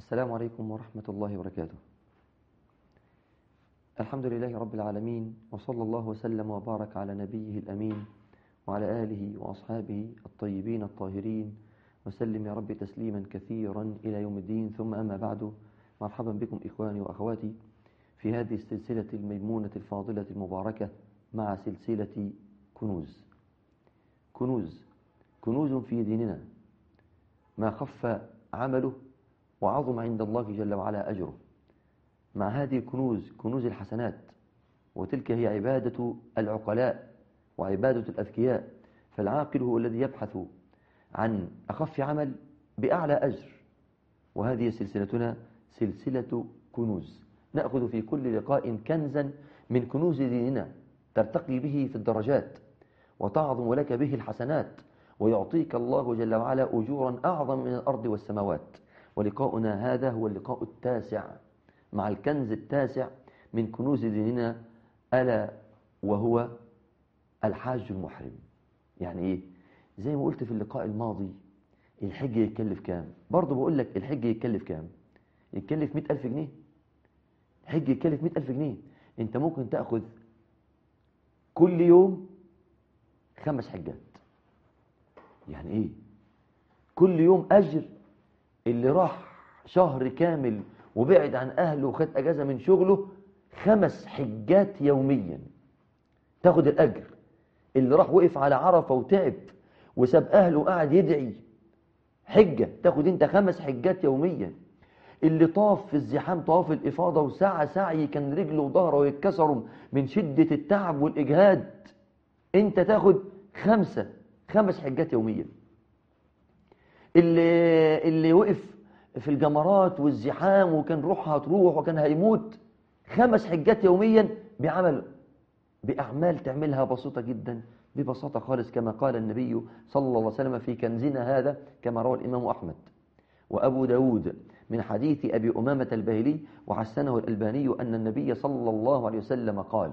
السلام عليكم ورحمة الله وبركاته الحمد لله رب العالمين وصلى الله وسلم وبارك على نبيه الأمين وعلى آله وأصحابه الطيبين الطاهرين وسلم يا رب تسليما كثيرا إلى يوم الدين ثم أما بعد مرحبا بكم إخواني وأخواتي في هذه السلسلة الميمونة الفاضلة المباركة مع سلسلة كنوز كنوز كنوز في ديننا ما خف عمله وعظم عند الله جل وعلا أجره مع هذه الكنوز كنوز الحسنات وتلك هي عبادة العقلاء وعبادة الأذكياء فالعاقل هو الذي يبحث عن أخف عمل بأعلى أجر وهذه سلسلتنا سلسلة كنوز نأخذ في كل لقاء كنزا من كنوز ديننا ترتقي به في الدرجات وتعظم لك به الحسنات ويعطيك الله جل وعلا أجورا أعظم من الأرض والسماوات ولقاؤنا هذا هو اللقاء التاسع مع الكنز التاسع من كنوز ديننا ألا وهو الحاج المحرم يعني إيه؟ زي ما قلت في اللقاء الماضي الحج يتكلف كام برضه بقول لك الحج يتكلف كام يتكلف مئة ألف جنيه الحج يتكلف مئة ألف جنيه انت ممكن تأخذ كل يوم خمس حجات يعني ايه كل يوم أجر اللي راح شهر كامل وبعد عن أهله وخد أجازة من شغله خمس حجات يوميا تاخد الأجر اللي راح وقف على عرفة وتعب وساب أهله وقعد يدعي حجة تاخد انت خمس حجات يوميا اللي طاف في الزحام طواف الإفاضة وساعة سعي كان رجله وظهره يتكسروا من شدة التعب والإجهاد انت تاخد خمسة خمس حجات يوميا اللي, اللي وقف في الجمرات والزحام وكان روحها هتروح وكان هيموت خمس حجات يوميا بعمل بأعمال تعملها بسيطة جدا ببساطة خالص كما قال النبي صلى الله عليه وسلم في كنزنا هذا كما روى الإمام أحمد وأبو داود من حديث أبي أمامة الباهلي وحسنه الألباني أن النبي صلى الله عليه وسلم قال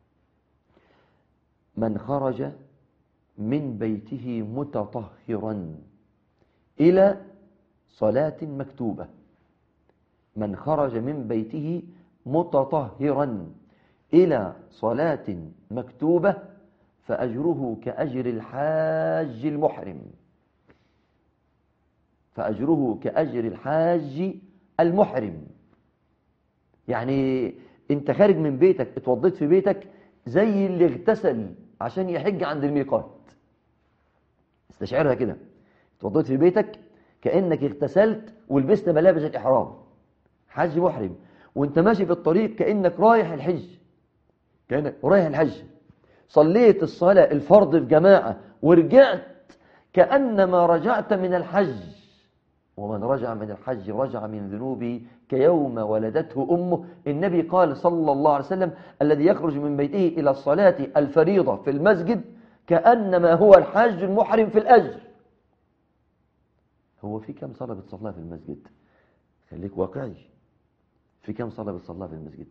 من خرج من بيته متطهرا إلى صلاة مكتوبة من خرج من بيته متطهرا إلى صلاة مكتوبة فأجره كأجر الحاج المحرم فأجره كأجر الحاج المحرم يعني انت خارج من بيتك اتوضيت في بيتك زي اللي اغتسل عشان يحج عند الميقات استشعرها كده اتوضيت في بيتك كأنك اغتسلت ولبست ملابس الإحرام حج محرم وانت ماشي في الطريق كأنك رايح الحج كأنك رايح الحج صليت الصلاة الفرض في جماعة ورجعت كأنما رجعت من الحج ومن رجع من الحج رجع من ذنوبه كيوم ولدته أمه النبي قال صلى الله عليه وسلم الذي يخرج من بيته إلى الصلاة الفريضة في المسجد كأنما هو الحاج المحرم في الأجر هو في كم صلاة بتصليها في المسجد خليك واقعي في كم صلاة بتصليها في المسجد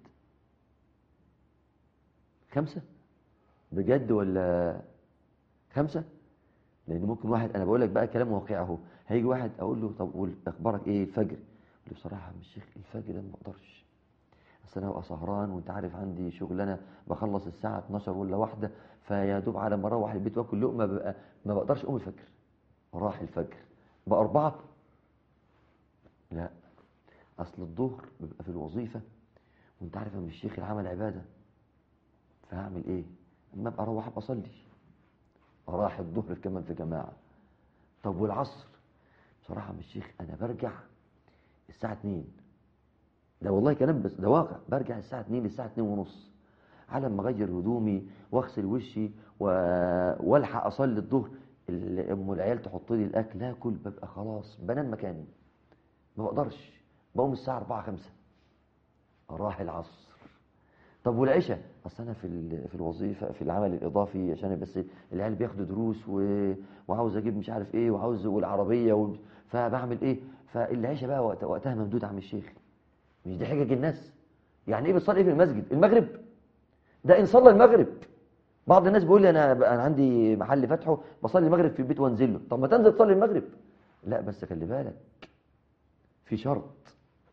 خمسة بجد ولا خمسة لأن ممكن واحد أنا بقول لك بقى كلام واقعي اهو هيجي واحد أقول له طب قول أخبارك إيه الفجر يقول لي بصراحة مش شيخ الفجر ده ما بقدرش أصل أنا ببقى سهران وأنت عارف عندي شغلانة بخلص الساعة 12 ولا واحدة فيا دوب على ما أروح البيت وآكل لقمة ببقى ما بقدرش أقوم الفجر وراح الفجر بقى أربعة لا أصل الظهر بيبقى في الوظيفة وأنت عارف أن الشيخ العمل عبادة فهعمل إيه؟ أما أبقى أروح أبقى أصلي راح الظهر كمان في جماعة طب والعصر بصراحة مش شيخ أنا برجع الساعة 2 ده والله كلام بس ده واقع برجع الساعة 2 للساعة 2 ونص على ما أغير هدومي وأغسل وشي و... والحق أصلي الظهر ام العيال تحط لي الاكل اكل ببقى خلاص بنام مكاني ما بقدرش بقوم الساعه 4 5 راح العصر طب والعشاء اصل انا في في الوظيفه في العمل الاضافي عشان بس العيال بياخدوا دروس و... وعاوز اجيب مش عارف ايه وعاوز والعربيه و... فبعمل ايه فالعشاء بقى وقت... وقتها ممدود عم الشيخ مش دي حجج الناس يعني ايه بتصلي في المسجد المغرب ده ان صلى المغرب بعض الناس بيقول لي انا انا عندي محل فتحه بصلي المغرب في البيت وانزل له طب ما تنزل تصلي المغرب لا بس خلي بالك في شرط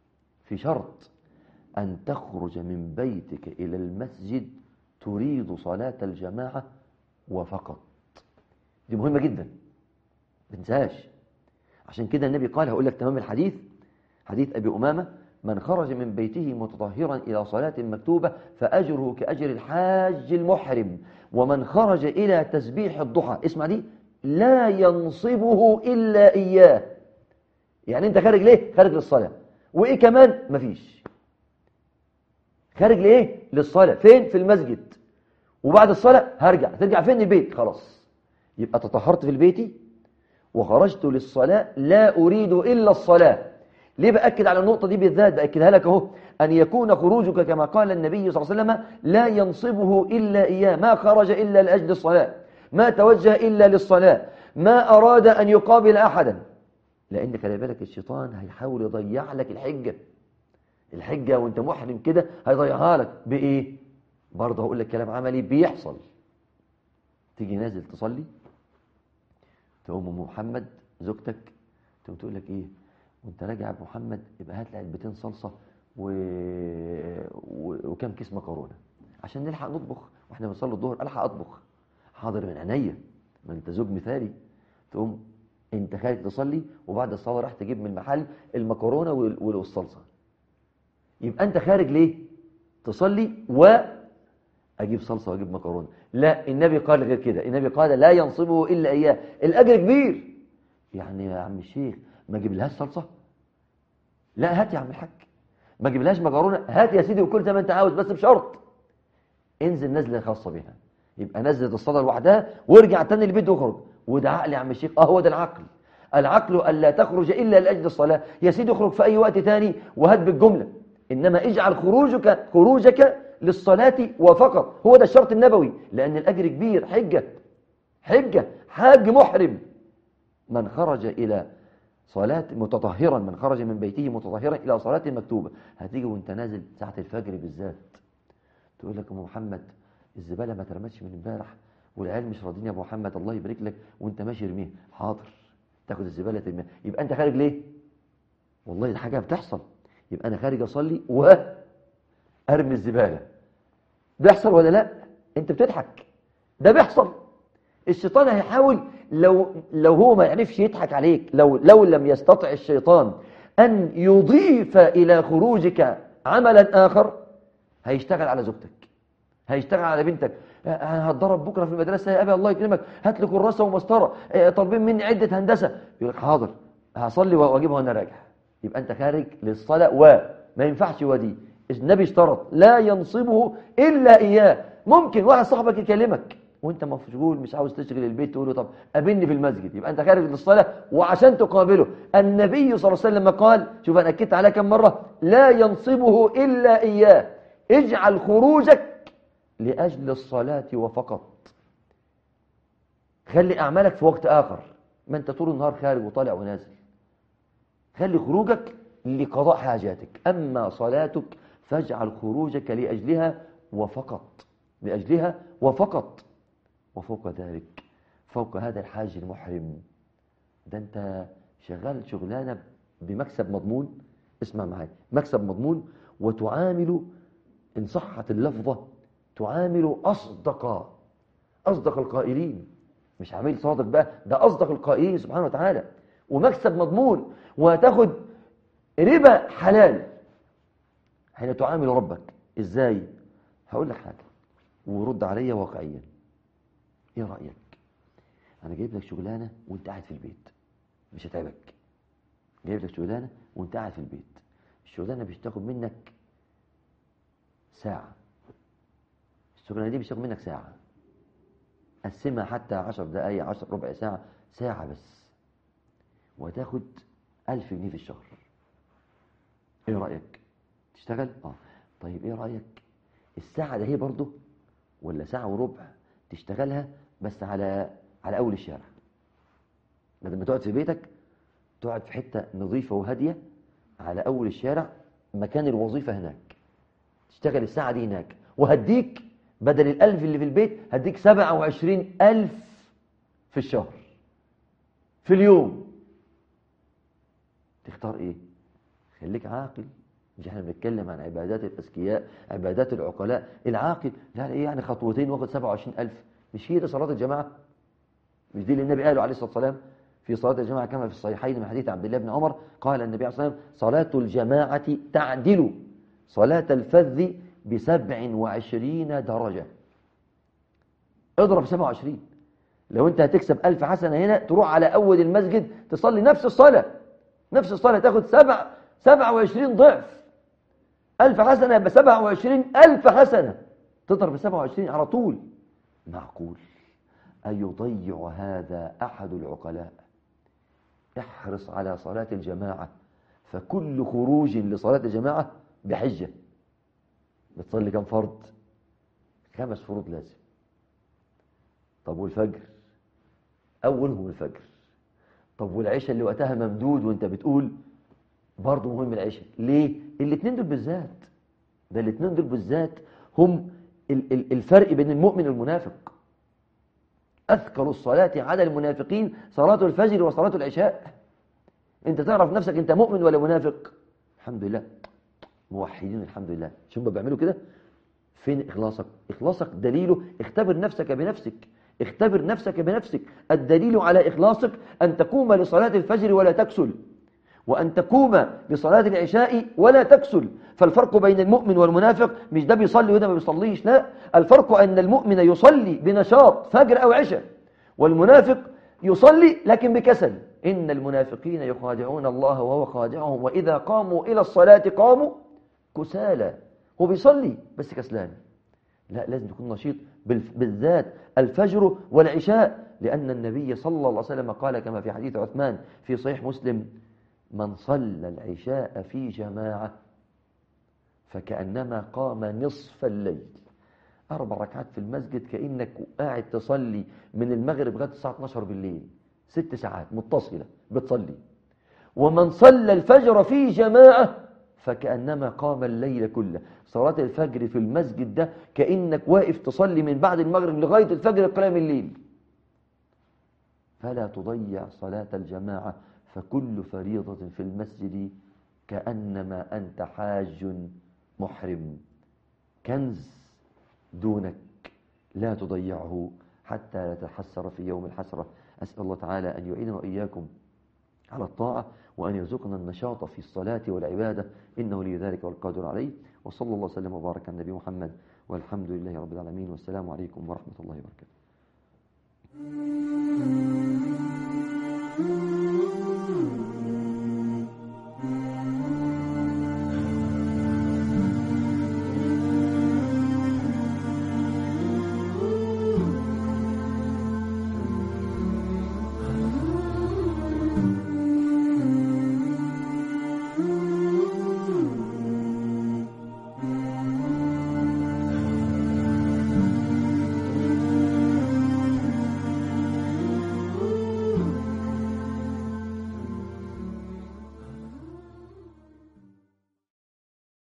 في شرط أن تخرج من بيتك إلى المسجد تريد صلاة الجماعة وفقط دي مهمة جدا ما تنساهاش عشان كده النبي قال هقول لك تمام الحديث حديث أبي أمامة من خرج من بيته متطهرا إلى صلاة مكتوبة فأجره كأجر الحاج المحرم ومن خرج إلى تسبيح الضحى اسمع دي لا ينصبه إلا إياه يعني أنت خارج ليه؟ خارج للصلاة وإيه كمان؟ مفيش خارج لإيه؟ للصلاة فين؟ في المسجد وبعد الصلاة هرجع ترجع فين البيت؟ خلاص يبقى تطهرت في البيت وخرجت للصلاة لا أريد إلا الصلاة ليه بأكد على النقطة دي بالذات بأكدها لك اهو أن يكون خروجك كما قال النبي صلى الله عليه وسلم لا ينصبه إلا إياه ما خرج إلا لأجل الصلاة ما توجه إلا للصلاة ما أراد أن يقابل أحدا لأن خلي بالك الشيطان هيحاول يضيع لك الحجة الحجة وانت محرم كده هيضيعها لك بإيه برضه هقول لك كلام عملي بيحصل تيجي نازل تصلي تقوم ام محمد زوجتك تقوم تقول لك ايه وانت راجع يا ابو محمد يبقى هات لي علبتين صلصه و... و... وكم كيس مكرونه عشان نلحق نطبخ واحنا بنصلي الظهر الحق اطبخ حاضر من عينيا ما انت زوج مثالي تقوم انت خارج تصلي وبعد الصلاه راح تجيب من المحل المكرونه وال... والصلصه يبقى انت خارج ليه تصلي و اجيب صلصه واجيب مكرونه لا النبي قال غير كده النبي قال لا ينصبه الا اياه الاجر كبير يعني يا عم الشيخ ما اجيبلهاش صلصه لا هات يا عم الحاج ما اجيبلهاش مكرونه هات يا سيدي وكل زي ما انت عاوز بس بشرط انزل نزله خاصه بها يبقى نزلت الصلاه لوحدها وارجع تاني البيت واخرج وده عقل يا عم الشيخ اه هو ده العقل العقل الا تخرج الا لاجل الصلاه يا سيدي اخرج في اي وقت تاني وهات بالجمله انما اجعل خروجك خروجك للصلاة وفقط هو ده الشرط النبوي لأن الأجر كبير حجة حجة حاج محرم من خرج إلى صلاة متطهرا من خرج من بيته متطهرا إلى صلاة مكتوبة هتيجي وانت نازل ساعة الفجر بالذات تقول لك أبو محمد الزبالة ما ترمتش من امبارح والعيال مش راضيين يا أبو محمد الله يبارك لك وانت ماشي ارميها حاضر تاخد الزبالة ترميها يبقى انت خارج ليه والله دي حاجة بتحصل يبقى أنا خارج أصلي وأرمي الزبالة بيحصل ولا لا انت بتضحك ده بيحصل الشيطان هيحاول لو لو هو ما يعرفش يضحك عليك لو لو لم يستطع الشيطان ان يضيف الى خروجك عملا اخر هيشتغل على زوجتك هيشتغل على بنتك انا هتضرب بكره في المدرسه يا ابي الله يكرمك هات لي كراسه ومسطره طالبين مني عده هندسه يقول لك حاضر هصلي واجيبها وانا راجع يبقى انت خارج للصلاه وما ينفعش ودي النبي اشترط لا ينصبه إلا إياه ممكن واحد صاحبك يكلمك وانت مشغول مش عاوز تشغل البيت تقول له طب قابلني في المسجد يبقى انت خارج للصلاه وعشان تقابله النبي صلى الله عليه وسلم قال شوف انا اكدت عليها كم مره لا ينصبه الا اياه اجعل خروجك لاجل الصلاه وفقط خلي اعمالك في وقت اخر ما انت طول النهار خارج وطالع ونازل خلي خروجك لقضاء حاجاتك اما صلاتك فاجعل خروجك لأجلها وفقط لأجلها وفقط وفوق ذلك فوق هذا الحاج المحرم ده انت شغال شغلانة بمكسب مضمون اسمع معايا مكسب مضمون وتعامل إن صحت اللفظة تعامل أصدق أصدق القائلين مش عميل صادق بقى ده أصدق القائلين سبحانه وتعالى ومكسب مضمون وهتاخد ربا حلال حين تعامل ربك ازاي هقول لك حاجه ورد عليا واقعيا ايه رايك انا جايب لك شغلانه وانت قاعد في البيت مش هتعبك جايب لك شغلانه وانت قاعد في البيت الشغلانه مش تاخد منك ساعه الشغلانه دي مش تاخد منك ساعه قسمها حتى عشر دقايق عشر ربع ساعه ساعه بس وهتاخد ألف جنيه في الشهر ايه رايك تشتغل اه طيب ايه رايك الساعه ده هي برضه ولا ساعه وربع تشتغلها بس على على اول الشارع بدل ما تقعد في بيتك تقعد في حته نظيفه وهاديه على اول الشارع مكان الوظيفه هناك تشتغل الساعه دي هناك وهديك بدل الألف اللي في البيت هديك سبعة وعشرين ألف في الشهر في اليوم تختار ايه خليك عاقل مش احنا بنتكلم عن عبادات الأذكياء عبادات العقلاء العاقل لا ايه يعني خطوتين واخد 27000 مش هي دي صلاة الجماعة مش دي اللي النبي قاله عليه الصلاة والسلام في صلاة الجماعة كما في الصحيحين من حديث عبد الله بن عمر قال النبي عليه الصلاة والسلام صلاة الجماعة تعدل صلاة الفذ بسبع وعشرين درجة اضرب سبع وعشرين لو انت هتكسب ألف حسنة هنا تروح على أول المسجد تصلي نفس الصلاة نفس الصلاة تاخد سبع سبع وعشرين ضعف ألف حسنة يبقى سبع وعشرين ألف حسنة تضرب سبع وعشرين على طول معقول أيضيع هذا أحد العقلاء احرص على صلاة الجماعة فكل خروج لصلاة الجماعة بحجة بتصلي كم فرض خمس فروض لازم طب والفجر أولهم الفجر طب والعشاء اللي وقتها ممدود وانت بتقول برضه مهم العشاء ليه الاثنين دول بالذات ده الاثنين دول بالذات هم الفرق بين المؤمن والمنافق أثقل الصلاة على المنافقين صلاة الفجر وصلاة العشاء انت تعرف نفسك انت مؤمن ولا منافق الحمد لله موحدين الحمد لله شو بيعملوا كده فين إخلاصك إخلاصك دليله اختبر نفسك بنفسك اختبر نفسك بنفسك الدليل على إخلاصك أن تقوم لصلاة الفجر ولا تكسل وأن تقوم لصلاة العشاء ولا تكسل فالفرق بين المؤمن والمنافق مش ده بيصلي وده ما بيصليش لا الفرق أن المؤمن يصلي بنشاط فجر أو عشاء والمنافق يصلي لكن بكسل إن المنافقين يخادعون الله وهو خادعهم وإذا قاموا إلى الصلاة قاموا كسالى هو بيصلي بس كسلان لا لازم تكون نشيط بالذات الفجر والعشاء لأن النبي صلى الله عليه وسلم قال كما في حديث عثمان في صحيح مسلم من صلى العشاء في جماعة فكأنما قام نصف الليل أربع ركعات في المسجد كأنك قاعد تصلي من المغرب لغاية الساعة 12 بالليل ست ساعات متصلة بتصلي ومن صلى الفجر في جماعة فكأنما قام الليل كله صلاة الفجر في المسجد ده كأنك واقف تصلي من بعد المغرب لغاية الفجر قيام الليل فلا تضيع صلاة الجماعة فكل فريضة في المسجد كأنما أنت حاج محرم كنز دونك لا تضيعه حتى لا تحسر في يوم الحسرة أسأل الله تعالى أن يعيننا وإياكم على الطاعة وأن يرزقنا النشاط في الصلاة والعبادة إنه لي ذلك والقادر عليه وصلى الله وسلم وبارك على النبي محمد والحمد لله رب العالمين والسلام عليكم ورحمة الله وبركاته